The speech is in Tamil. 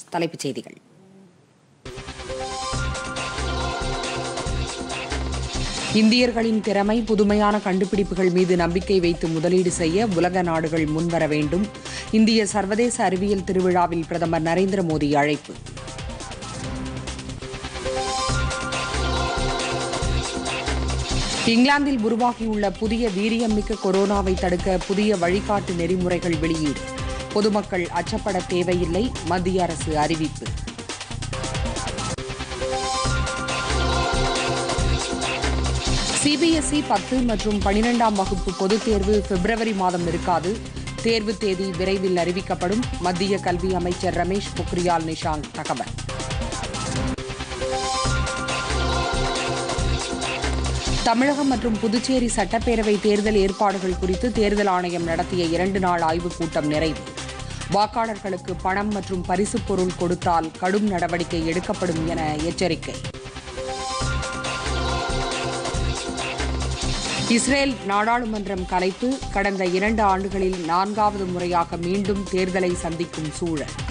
தலைப்புச் செய்திகள் இந்தியர்களின் திறமை புதுமையான கண்டுபிடிப்புகள் மீது நம்பிக்கை வைத்து முதலீடு செய்ய உலக நாடுகள் முன்வர வேண்டும் இந்திய சர்வதேச அறிவியல் திருவிழாவில் பிரதமர் நரேந்திர மோடி அழைப்பு இங்கிலாந்தில் உருவாகியுள்ள புதிய வீரியமிக்க கொரோனாவை தடுக்க புதிய வழிகாட்டு நெறிமுறைகள் வெளியீடு பொதுமக்கள் அச்சப்பட தேவையில்லை மத்திய அரசு அறிவிப்பு சிபிஎஸ்இ பத்து மற்றும் பனிரெண்டாம் வகுப்பு பொதுத் தேர்வு பிப்ரவரி மாதம் இருக்காது தேர்வு தேதி விரைவில் அறிவிக்கப்படும் மத்திய கல்வி அமைச்சர் ரமேஷ் பொக்ரியால் நிஷாங்க் தகவல் தமிழகம் மற்றும் புதுச்சேரி சட்டப்பேரவை தேர்தல் ஏற்பாடுகள் குறித்து தேர்தல் ஆணையம் நடத்திய இரண்டு நாள் ஆய்வுக் கூட்டம் நிறைவு வாக்காளர்களுக்கு பணம் மற்றும் பரிசுப் பொருள் கொடுத்தால் கடும் நடவடிக்கை எடுக்கப்படும் என எச்சரிக்கை இஸ்ரேல் நாடாளுமன்றம் கலைப்பு கடந்த இரண்டு ஆண்டுகளில் நான்காவது முறையாக மீண்டும் தேர்தலை சந்திக்கும் சூழல்